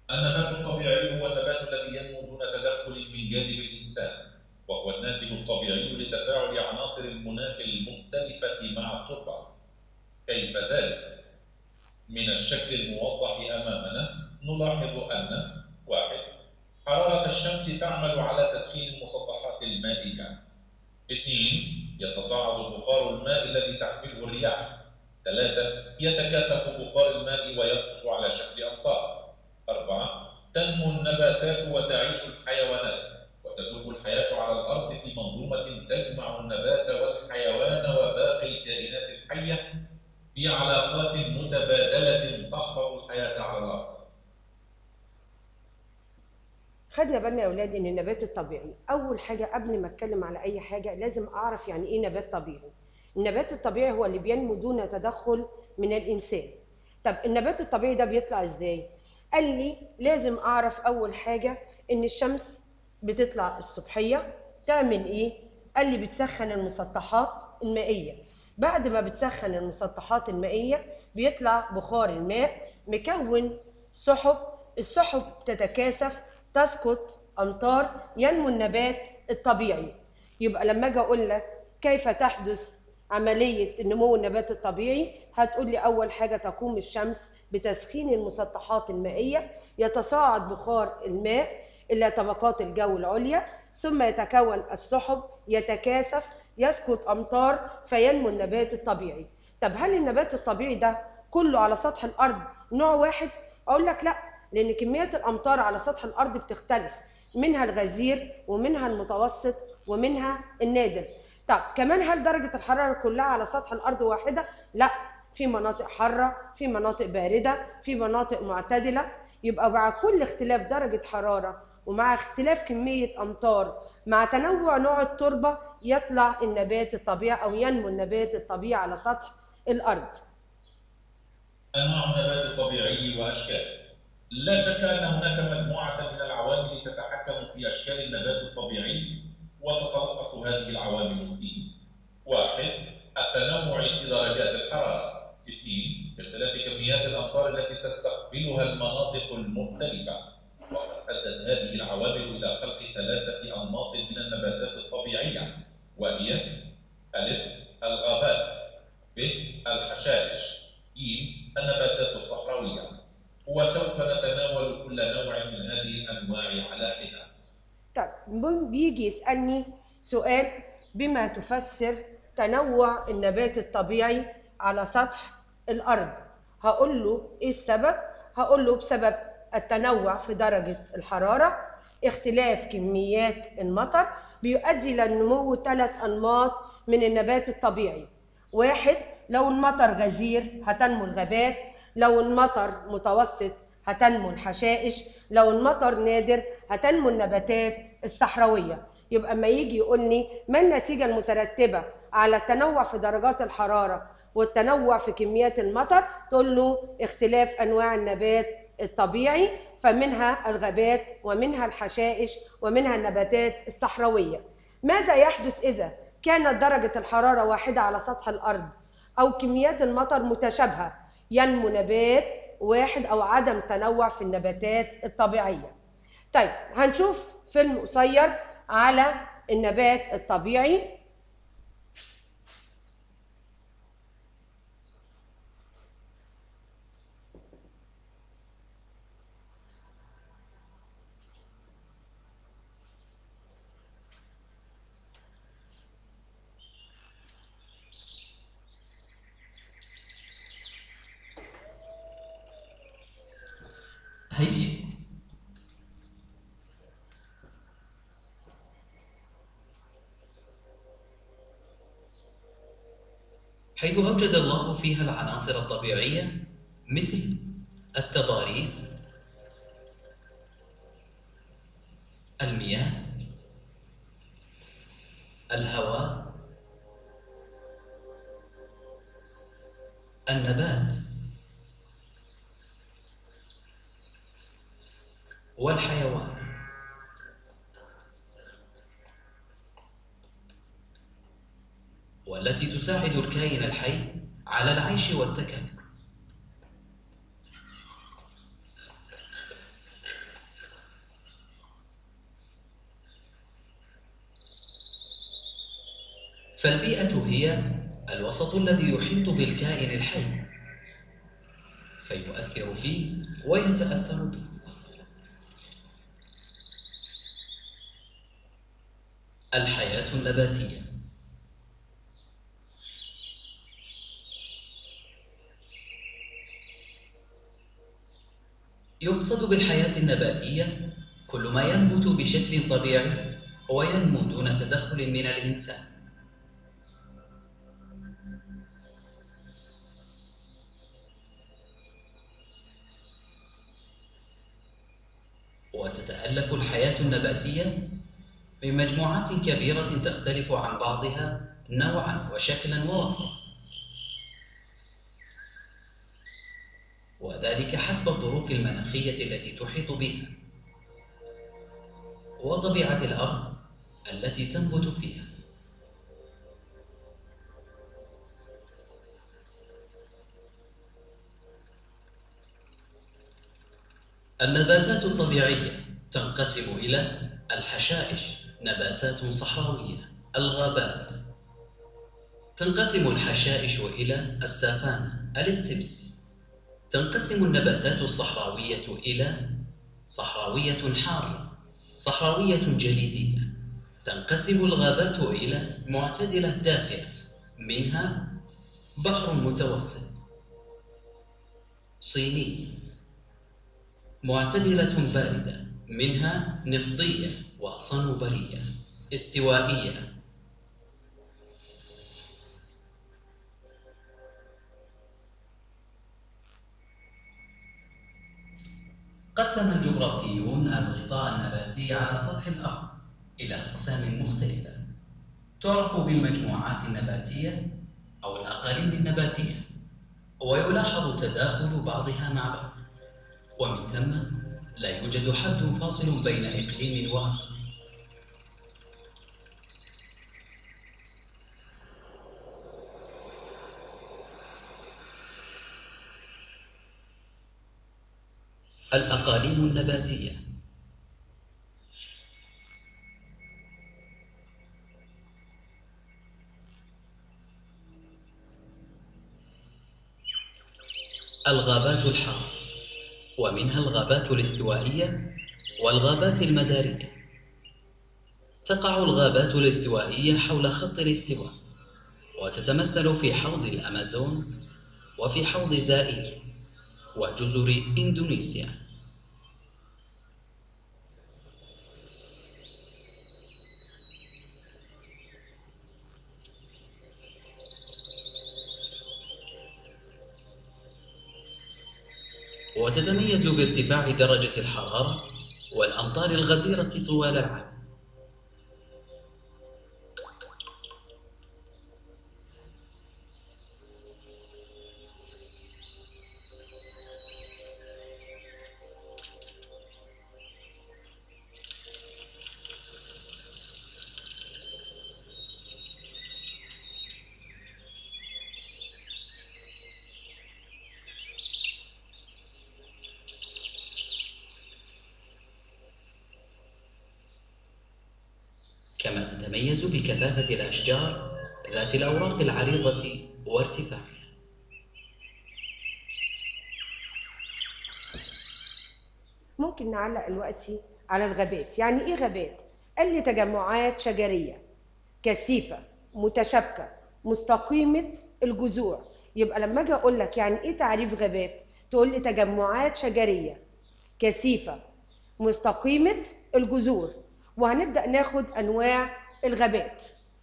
النبات الطبيعي هو النبات الذي ينمو دون تدخل من جانب الإنسان وهو الناتج الطبيعي لتفاعل عناصر المناخ المختلفة مع التربة كيف ذلك؟ من الشكل الموضح أمامنا نلاحظ أن واحد حرارة الشمس تعمل على تسخين المسطحات المائية اثنين يتصاعد بخار الماء الذي تحمله الرياح ثلاثة يتكاثف بخار الماء ويسقط على شكل أمطار أربعة تنمو النباتات وتعيش الحيوانات وتدور الحياة على الأرض في منظومة تجمع النبات والحيوان وباقي الكائنات الحية في علاقات متبادلة تحفظ الحياة على الأرض خدنا بالنا يا اولاد ان النبات الطبيعي اول حاجه قبل ما اتكلم على اي حاجه لازم اعرف يعني ايه نبات طبيعي النبات الطبيعي هو اللي بينمو دون تدخل من الانسان طب النبات الطبيعي ده بيطلع ازاي قال لي لازم اعرف اول حاجه ان الشمس بتطلع الصبحيه تعمل ايه قال لي بتسخن المسطحات المائيه بعد ما بتسخن المسطحات المائيه بيطلع بخار الماء مكون سحب السحب تتكاثف تسقط امطار ينمو النبات الطبيعي يبقى لما اجي اقول لك كيف تحدث عمليه نمو النبات الطبيعي هتقول لي اول حاجه تقوم الشمس بتسخين المسطحات المائيه يتصاعد بخار الماء الى طبقات الجو العليا ثم يتكون السحب يتكاثف يسقط امطار فينمو النبات الطبيعي طب هل النبات الطبيعي ده كله على سطح الارض نوع واحد اقول لك لا لان كميات الامطار على سطح الارض بتختلف منها الغزير ومنها المتوسط ومنها النادر طب كمان هل درجه الحراره كلها على سطح الارض واحده لا في مناطق حاره في مناطق بارده في مناطق معتدله يبقى مع كل اختلاف درجه حراره ومع اختلاف كميه امطار مع تنوع نوع التربه يطلع النبات الطبيعي او ينمو النبات الطبيعي على سطح الارض أنواع النبات الطبيعي وأشكاله لا شك أن هناك مجموعة من العوامل تتحكم في أشكال النبات الطبيعي وتتلخص هذه العوامل في واحد التنوع في درجات الحرارة اثنين باختلاف كميات الأمطار التي تستقبلها المناطق المختلفة وقد أدت هذه العوامل إلى خلق ثلاثة أنماط من النباتات الطبيعية وهي ألف الغابات ب الحشائش ج النباتات الصحراوية وسوف نتناول كل نوع من هذه الأنواع على حدة طب بيجي يسألني سؤال بما تفسر تنوع النبات الطبيعي على سطح الأرض هقول له إيه السبب؟ هقول له بسبب التنوع في درجة الحرارة اختلاف كميات المطر بيؤدي إلى نمو ثلاث أنماط من النبات الطبيعي واحد لو المطر غزير هتنمو الغابات لو المطر متوسط هتنمو الحشائش لو المطر نادر هتنمو النباتات الصحراويه يبقى اما يجي يقول لي ما النتيجه المترتبه على التنوع في درجات الحراره والتنوع في كميات المطر تقول له اختلاف انواع النبات الطبيعي فمنها الغابات ومنها الحشائش ومنها النباتات الصحراويه ماذا يحدث اذا كانت درجه الحراره واحده على سطح الارض او كميات المطر متشابهه ينمو نبات واحد او عدم تنوع في النباتات الطبيعيه طيب هنشوف فيلم قصير على النبات الطبيعي هيئ حيث أوجد الله فيها العناصر الطبيعية مثل التضاريس المياه الهواء النبات والحيوان والتي تساعد الكائن الحي على العيش والتكاثر فالبيئة هي الوسط الذي يحيط بالكائن الحي فيؤثر فيه ويتأثر به الحياة النباتية يقصد بالحياة النباتية كل ما ينبت بشكل طبيعي وينمو دون تدخل من الإنسان وتتألف الحياة النباتية من مجموعات كبيرة تختلف عن بعضها نوعا وشكلا ووفرا وذلك حسب الظروف المناخية التي تحيط بها وطبيعة الأرض التي تنبت فيها النباتات الطبيعية تنقسم إلى الحشائش نباتات صحراوية الغابات تنقسم الحشائش إلى السافانا الاستبس تنقسم النباتات الصحراوية إلى صحراوية حارة صحراوية جليدية تنقسم الغابات إلى معتدلة دافئة منها بحر متوسط صيني معتدلة باردة منها نفضية وصنوبرية استوائية قسم الجغرافيون الغطاء النباتي على سطح الأرض إلى أقسام مختلفة تعرف بالمجموعات النباتية أو الأقاليم النباتية ويلاحظ تداخل بعضها مع بعض ومن ثم لا يوجد حد فاصل بين إقليم وآخر الأقاليم النباتية الغابات الحارة ومنها الغابات الاستوائية والغابات المدارية تقع الغابات الاستوائية حول خط الاستواء وتتمثل في حوض الأمازون وفي حوض زائر وجزر إندونيسيا وتتميز بارتفاع درجة الحرارة والأمطار الغزيرة طوال العام كما تتميز بكثافة الأشجار ذات الأوراق العريضة وارتفاعها ممكن نعلق دلوقتي على الغابات يعني ايه غابات قال لي تجمعات شجريه كثيفه متشابكه مستقيمه الجذوع يبقى لما اجي اقول لك يعني ايه تعريف غابات تقول لي تجمعات شجريه كثيفه مستقيمه الجذور وهنبدا ناخد انواع الغابات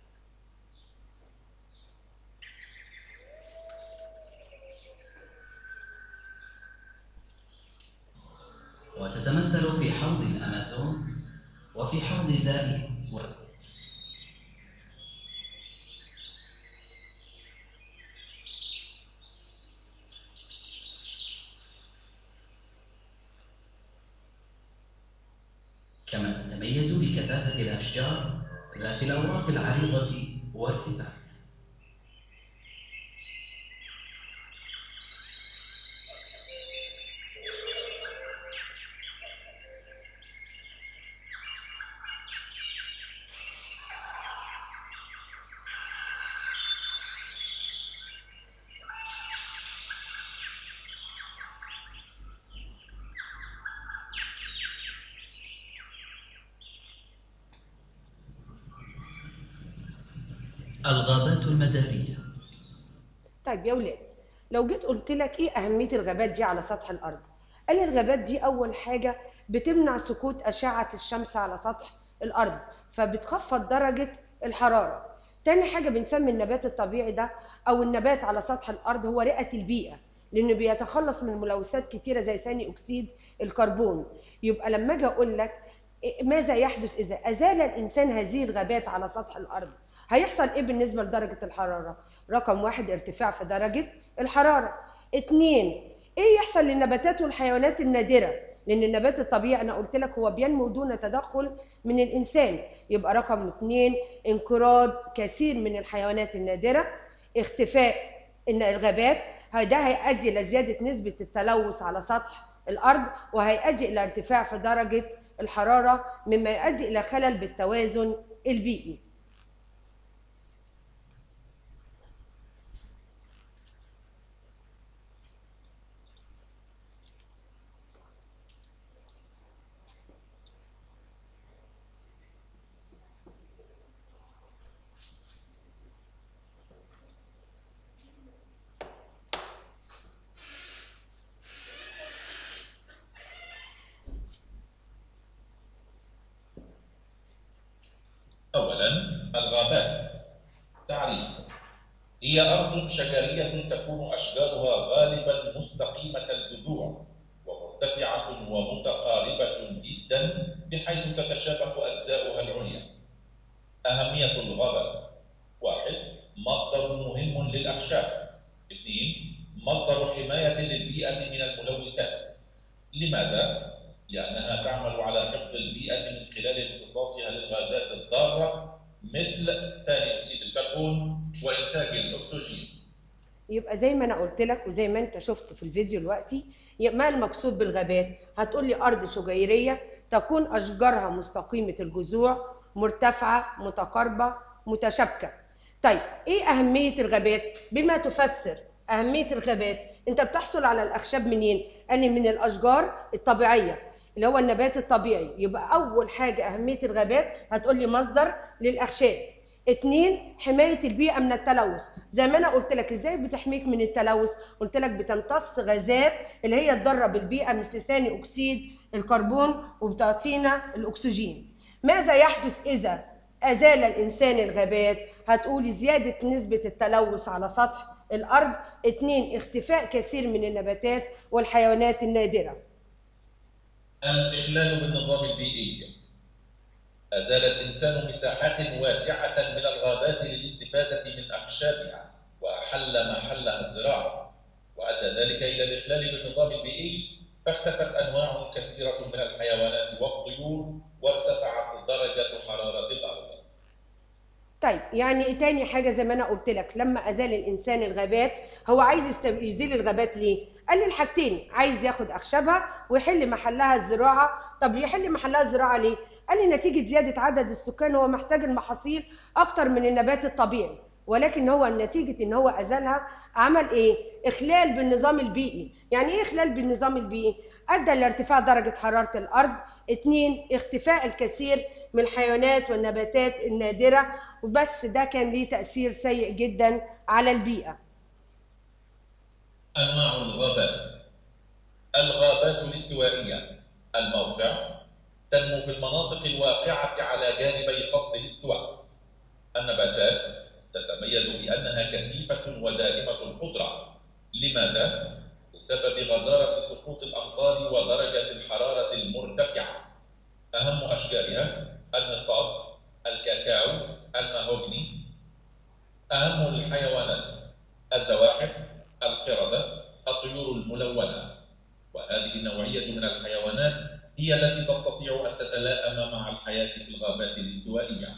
وتتمثل في حوض الأمازون وفي حوض زائر و... كما تتميز بكثافة الأشجار ذات الأوراق العريضة وارتفاعها الغابات المدارية طيب يا ولاد لو جيت قلت لك ايه اهميه الغابات دي على سطح الارض قال لي الغابات دي اول حاجه بتمنع سقوط اشعه الشمس على سطح الارض فبتخفض درجه الحراره تاني حاجه بنسمي النبات الطبيعي ده او النبات على سطح الارض هو رئه البيئه لانه بيتخلص من ملوثات كتيره زي ثاني اكسيد الكربون يبقى لما اجي اقول لك إيه- ماذا يحدث اذا ازال الانسان هذه الغابات على سطح الارض هيحصل ايه بالنسبه لدرجه الحراره رقم واحد ارتفاع في درجه الحراره اتنين ايه يحصل للنباتات والحيوانات النادره لان النبات الطبيعي انا قلت لك هو بينمو دون تدخل من الانسان يبقى رقم اتنين انقراض كثير من الحيوانات النادره اختفاء إن الغابات ده هيؤدي الى زياده نسبه التلوث على سطح الارض وهيؤدي الى ارتفاع في درجه الحراره مما يؤدي الى خلل بالتوازن البيئي أولا الغابات تعريف هي أرض شجرية تكون أشجارها غالبا مستقيمة الجذوع ومرتفعة ومتقاربة جدا بحيث تتشابك أجزاؤها العليا أهمية الغابة واحد مصدر مهم للأعشاب اثنين مصدر حماية للبيئة من الملوثات لماذا؟ لأنها تعمل على حفظ البيئة من خلال امتصاصها للغازات الضارة مثل ثاني أكسيد الكربون وإنتاج الأكسجين. يبقى زي ما انا قلت لك وزي ما انت شفت في الفيديو دلوقتي يبقى ما المقصود بالغابات هتقول لي ارض شجيريه تكون اشجارها مستقيمه الجذوع مرتفعه متقاربه متشابكه طيب ايه اهميه الغابات بما تفسر اهميه الغابات انت بتحصل على الاخشاب منين قال لي من الاشجار الطبيعيه اللي هو النبات الطبيعي يبقى اول حاجه اهميه الغابات هتقول لي مصدر للاخشاب اتنين حماية البيئة من التلوث زي ما أنا قلت لك إزاي بتحميك من التلوث قلت لك بتمتص غازات اللي هي تضر بالبيئة مثل ثاني أكسيد الكربون وبتعطينا الأكسجين ماذا يحدث إذا أزال الإنسان الغابات هتقولي زيادة نسبة التلوث على سطح الأرض اتنين اختفاء كثير من النباتات والحيوانات النادرة الإخلال بالنظام البيئي أزال الإنسان مساحات واسعة من الغابات للاستفادة من أخشابها وأحل محلها الزراعة وأدى ذلك إلى الإخلال بالنظام البيئي فاختفت أنواع كثيرة من الحيوانات والطيور وارتفعت درجة حرارة الأرض طيب يعني تاني حاجة زي ما أنا قلت لك لما أزال الإنسان الغابات هو عايز يست- يزيل الغابات ليه؟ قال لي الحاجتين عايز ياخد أخشابها ويحل محلها الزراعة طب يحل محلها الزراعة ليه؟ قال لي نتيجة زيادة عدد السكان هو محتاج المحاصيل أكتر من النبات الطبيعي ولكن هو نتيجة إن هو أزالها عمل إيه؟ إخلال بالنظام البيئي يعني إيه إخلال بالنظام البيئي؟ أدى لارتفاع درجة حرارة الأرض اتنين اختفاء الكثير من الحيوانات والنباتات النادرة وبس ده كان ليه تأثير سيء جدا على البيئة أنواع الغابات الغابات الاستوائية الموقع تنمو في المناطق الواقعة على جانبي خط الاستواء النباتات تتميز بأنها كثيفة ودائمة الخضرة لماذا؟ بسبب غزارة سقوط الأمطار ودرجة الحرارة المرتفعة أهم أشجارها النقاط الكاكاو المهوجني أهم الحيوانات الزواحف القردة الطيور الملونة وهذه النوعية من الحيوانات هي التي تستطيع أن تتلائم مع الحياة في الغابات الاستوائية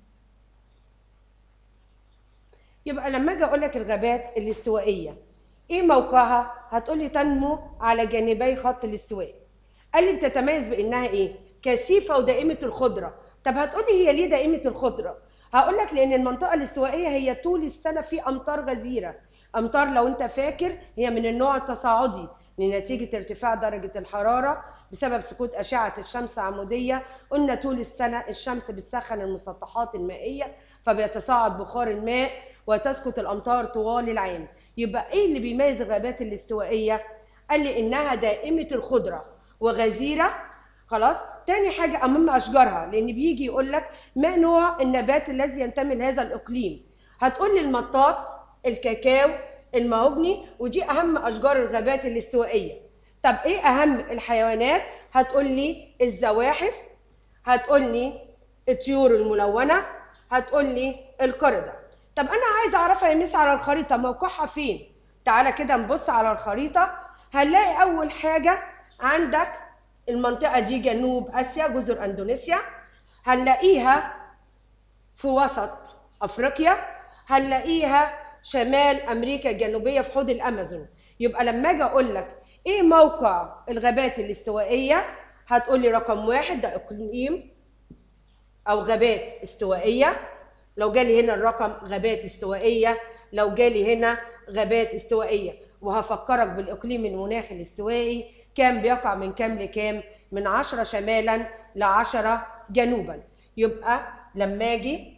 يبقى لما اجي اقول لك الغابات الاستوائيه ايه موقعها هتقولي تنمو على جانبي خط الاستواء قال لي بتتميز بانها ايه كثيفه ودائمه الخضره طب هتقولي هي ليه دائمه الخضره هقول لك لان المنطقه الاستوائيه هي طول السنه في امطار غزيره امطار لو انت فاكر هي من النوع التصاعدي لنتيجه ارتفاع درجه الحراره بسبب سقوط اشعه الشمس عموديه قلنا طول السنه الشمس بتسخن المسطحات المائيه فبيتصاعد بخار الماء وتسقط الامطار طوال العام يبقى ايه اللي بيميز الغابات الاستوائيه قال لي انها دائمه الخضره وغزيره خلاص تاني حاجه امام اشجارها لان بيجي يقول لك ما نوع النبات الذي ينتمي لهذا الاقليم هتقول لي المطاط الكاكاو المهوجني ودي اهم اشجار الغابات الاستوائيه طب ايه اهم الحيوانات هتقول لي الزواحف هتقول لي الطيور الملونه هتقول لي القرده طب انا عايز اعرفها يا ميس على الخريطه موقعها فين تعالى كده نبص على الخريطه هنلاقي اول حاجه عندك المنطقه دي جنوب اسيا جزر اندونيسيا هنلاقيها في وسط افريقيا هنلاقيها شمال امريكا الجنوبيه في حوض الامازون يبقى لما اجي اقول لك ايه موقع الغابات الاستوائيه هتقول لي رقم واحد ده اقليم او غابات استوائيه لو جالي هنا الرقم غابات استوائيه لو جالي هنا غابات استوائيه وهفكرك بالاقليم المناخي الاستوائي كام بيقع من كام لكام من 10 شمالا ل 10 جنوبا يبقى لما اجي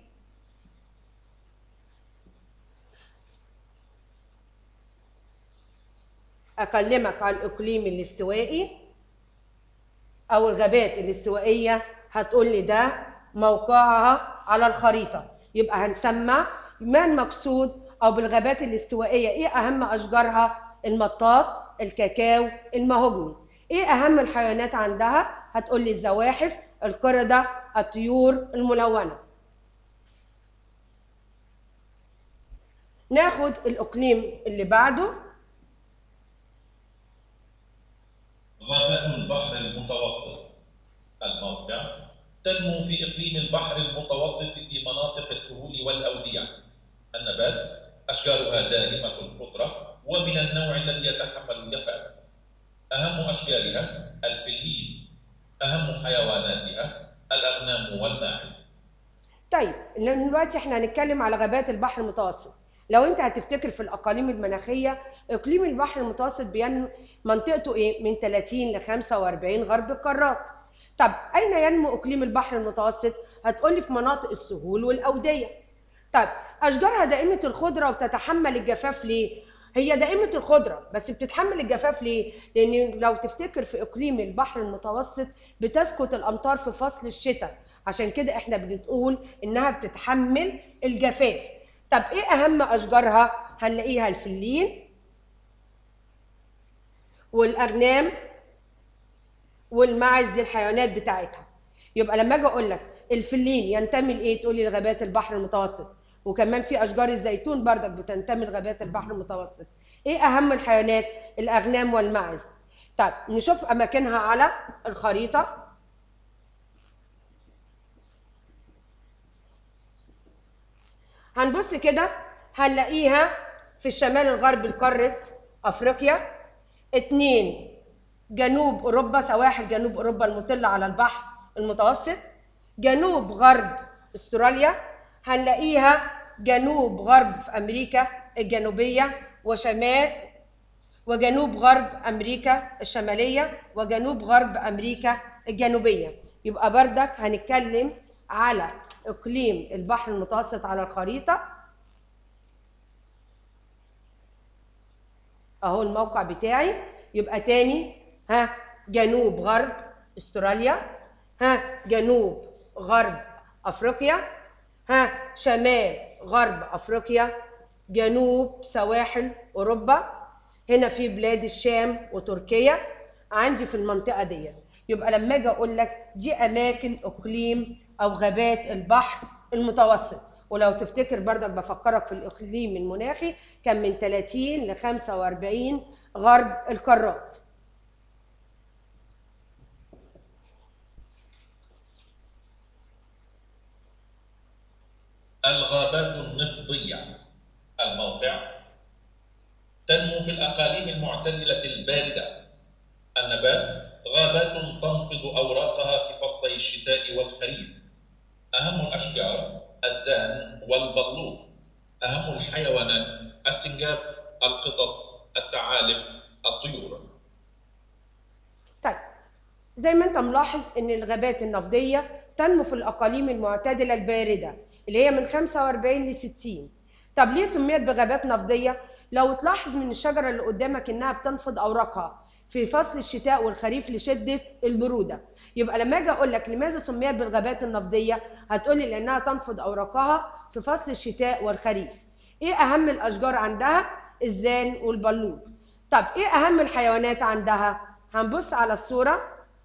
اكلمك على الاقليم الاستوائي او الغابات الاستوائيه هتقول لي ده موقعها على الخريطه يبقى هنسمى ما المقصود او بالغابات الاستوائيه ايه اهم اشجارها المطاط الكاكاو المهوجني ايه اهم الحيوانات عندها هتقول لي الزواحف القرده الطيور الملونه ناخد الاقليم اللي بعده غابات البحر المتوسط الموقع تنمو في إقليم البحر المتوسط في مناطق السهول والأودية النبات أشجارها دائمة الخضرة ومن النوع الذي يتحمل الجفاف أهم أشجارها الفلين أهم حيواناتها الأغنام والماعز طيب دلوقتي احنا هنتكلم على غابات البحر المتوسط لو انت هتفتكر في الاقاليم المناخيه اقليم البحر المتوسط بينمو منطقته ايه من 30 ل 45 غرب القارات طب اين ينمو اقليم البحر المتوسط هتقولي في مناطق السهول والاوديه طب اشجارها دائمه الخضره وبتتحمل الجفاف ليه هي دائمه الخضره بس بتتحمل الجفاف ليه لان لو تفتكر في اقليم البحر المتوسط بتسقط الامطار في فصل الشتاء عشان كده احنا بنقول انها بتتحمل الجفاف طب ايه اهم اشجارها هنلاقيها الفلين والاغنام والماعز دي الحيوانات بتاعتها يبقى لما اجي اقول لك الفلين ينتمي لايه تقول لي لغابات البحر المتوسط وكمان في اشجار الزيتون بردك بتنتمي لغابات البحر المتوسط ايه اهم الحيوانات الاغنام والماعز طيب نشوف اماكنها على الخريطه هنبص كده هنلاقيها في الشمال الغربي لقاره افريقيا اتنين جنوب اوروبا سواحل جنوب اوروبا المطله على البحر المتوسط جنوب غرب استراليا هنلاقيها جنوب غرب في امريكا الجنوبيه وشمال وجنوب غرب امريكا الشماليه وجنوب غرب امريكا الجنوبيه يبقى بردك هنتكلم على اقليم البحر المتوسط على الخريطه اهو الموقع بتاعي يبقى تاني ها جنوب غرب استراليا ها جنوب غرب افريقيا ها شمال غرب افريقيا جنوب سواحل اوروبا هنا في بلاد الشام وتركيا عندي في المنطقه دي يبقى لما اجي اقول لك دي اماكن اقليم او غابات البحر المتوسط ولو تفتكر بردك بفكرك في الاقليم المناخي كان من 30 ل 45 غرب القارات الغابات النفضية الموقع تنمو في الأقاليم المعتدلة الباردة النبات غابات تنفض أوراقها في فصلي الشتاء والخريف أهم الأشجار الزان والبلوط أهم الحيوانات السنجاب القطط الثعالب الطيور طيب زي ما انت ملاحظ ان الغابات النفضيه تنمو في الاقاليم المعتدله البارده اللي هي من 45 ل 60 طب ليه سميت بغابات نفضيه لو تلاحظ من الشجره اللي قدامك انها بتنفض اوراقها في فصل الشتاء والخريف لشده البروده يبقى لما اجي اقول لك لماذا سميت بالغابات النفضيه هتقول لي لانها تنفض اوراقها في فصل الشتاء والخريف ايه اهم الاشجار عندها الزان والبلوط طب ايه اهم الحيوانات عندها هنبص على الصوره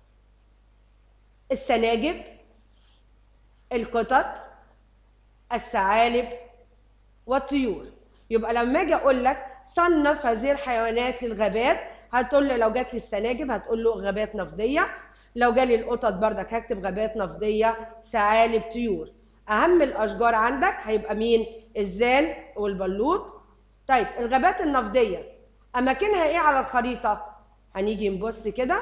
السناجب القطط الثعالب والطيور يبقى لما اجي اقول لك صنف هذه الحيوانات للغابات هتقول لي لو جات لي السناجب هتقول له غابات نفضيه لو جالي القطط بردك هكتب غابات نفضيه ثعالب طيور اهم الاشجار عندك هيبقى مين الزان والبلوط طيب الغابات النفضيه اماكنها ايه على الخريطه هنيجي نبص كده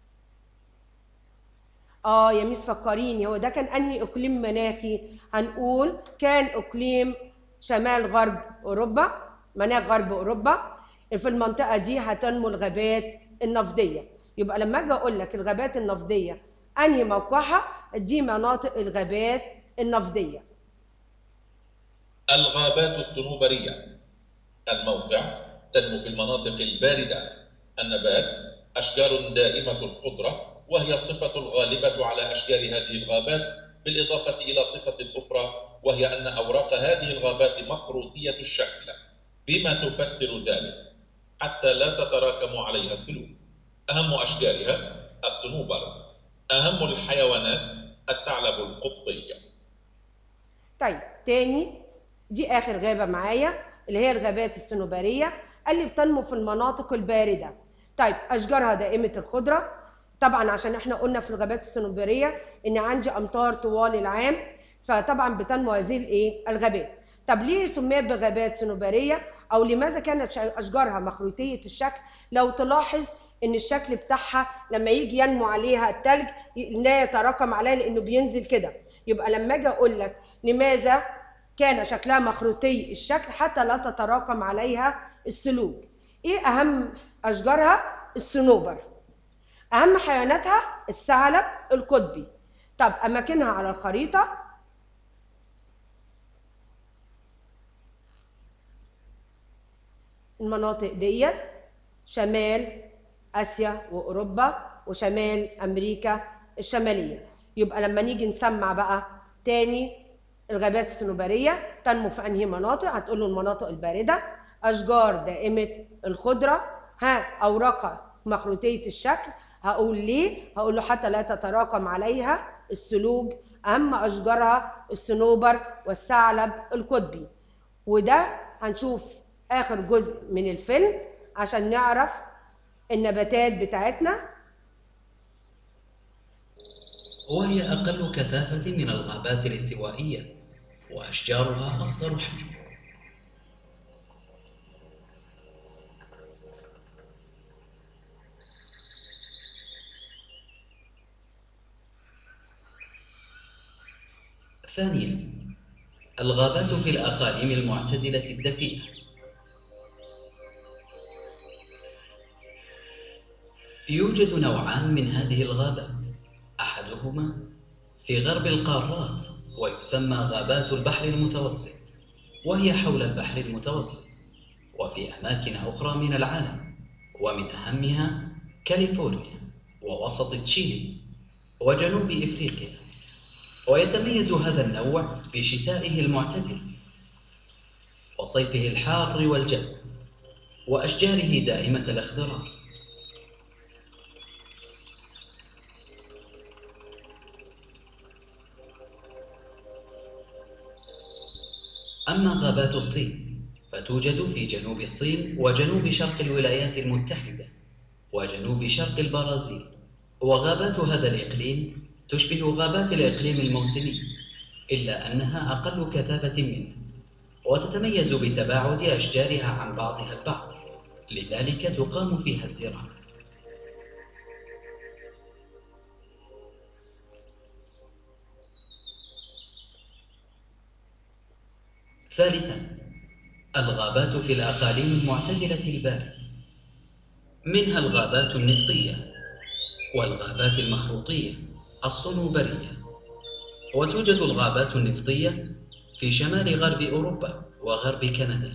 اه يا ميس فكريني هو ده كان انهي اقليم مناخي هنقول كان اقليم شمال غرب اوروبا مناخ غرب اوروبا في المنطقه دي هتنمو الغابات النفضيه يبقى لما اجي اقول لك الغابات النفضيه انهي موقعها دي مناطق الغابات النفضيه الغابات الصنوبرية الموقع تنمو في المناطق الباردة النبات أشجار دائمة الخضرة وهي الصفة الغالبة على أشجار هذه الغابات بالإضافة إلى صفة أخرى وهي أن أوراق هذه الغابات مخروطية الشكل بما تفسر ذلك حتى لا تتراكم عليها الثلوج أهم أشجارها الصنوبر أهم الحيوانات الثعلب القطبي طيب تاني دي اخر غابه معايا اللي هي الغابات الصنوبريه اللي بتنمو في المناطق البارده طيب اشجارها دائمه الخضره طبعا عشان احنا قلنا في الغابات الصنوبريه ان عندي امطار طوال العام فطبعا بتنمو هذه الايه الغابات طب ليه سميت بغابات صنوبريه او لماذا كانت شا- اشجارها مخروطيه الشكل لو تلاحظ ان الشكل بتاعها لما يجي ينمو عليها التلج ي- لا يتراكم عليها لانه بينزل كده يبقى لما اجي اقول لك لماذا كان شكلها مخروطي الشكل حتى لا تتراكم عليها السلوك ايه اهم اشجارها الصنوبر اهم حيواناتها الثعلب القطبي طب اماكنها على الخريطه المناطق ديت شمال اسيا واوروبا وشمال امريكا الشماليه يبقى لما نيجي نسمع بقى تاني الغابات الصنوبريه تنمو في انهي مناطق هتقول له المناطق البارده اشجار دائمه الخضره ها اوراقها مخروطيه الشكل هقول ليه هقول له حتى لا تتراكم عليها السلوج اهم اشجارها الصنوبر والثعلب القطبي وده هنشوف اخر جزء من الفيلم عشان نعرف النباتات بتاعتنا وهي أقل كثافة من الغابات الاستوائية وأشجارها أصغر حجما ثانيا الغابات في الأقاليم المعتدلة الدفيئة يوجد نوعان من هذه الغابات أحدهما في غرب القارات ويسمى غابات البحر المتوسط وهي حول البحر المتوسط وفي أماكن أخرى من العالم ومن أهمها كاليفورنيا ووسط تشيلي وجنوب إفريقيا ويتميز هذا النوع بشتائه المعتدل وصيفه الحار والجاف وأشجاره دائمة الاخضرار أما غابات الصين فتوجد في جنوب الصين وجنوب شرق الولايات المتحدة وجنوب شرق البرازيل وغابات هذا الإقليم تشبه غابات الإقليم الموسمي إلا أنها أقل كثافة منه وتتميز بتباعد أشجارها عن بعضها البعض لذلك تقام فيها الزراعة ثالثا الغابات في الأقاليم المعتدلة الباردة منها الغابات النفطية والغابات المخروطية الصنوبرية وتوجد الغابات النفطية في شمال غرب أوروبا وغرب كندا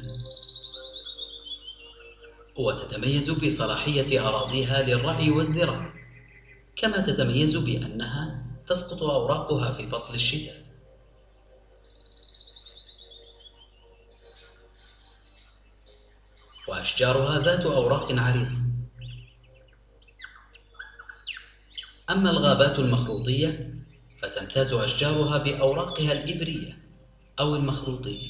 وتتميز بصلاحية أراضيها للرعي والزراعة كما تتميز بأنها تسقط أوراقها في فصل الشتاء وأشجارها ذات أوراق عريضة أما الغابات المخروطية فتمتاز أشجارها بأوراقها الإبرية أو المخروطية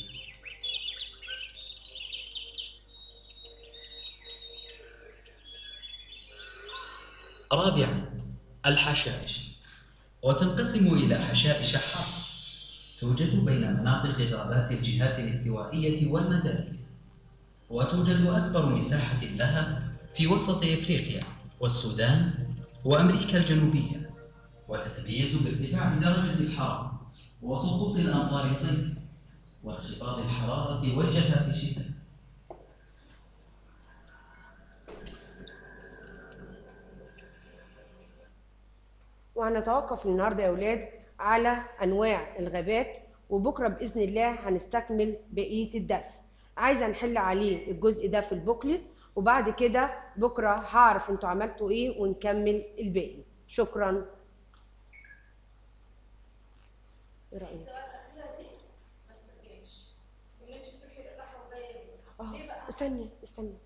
رابعا الحشائش وتنقسم إلى حشائش حارة توجد بين مناطق غابات الجهات الاستوائية والمدارية وتوجد أكبر مساحة لها في وسط إفريقيا والسودان وأمريكا الجنوبية وتتميز بارتفاع درجة الحرارة وسقوط الأمطار صيفا وانخفاض الحرارة والجفاف شتاء وهنتوقف النهارده يا اولاد على انواع الغابات وبكره باذن الله هنستكمل بقيه الدرس عايزه نحل عليه الجزء ده في البوكلت وبعد كده بكره هعرف انتوا عملتوا ايه ونكمل الباقي شكرا ايه رايك الأخيرة دي ما تسجلش وإن أنت بتروحي للراحة والجاية دي اه ليه بقى؟ استني استني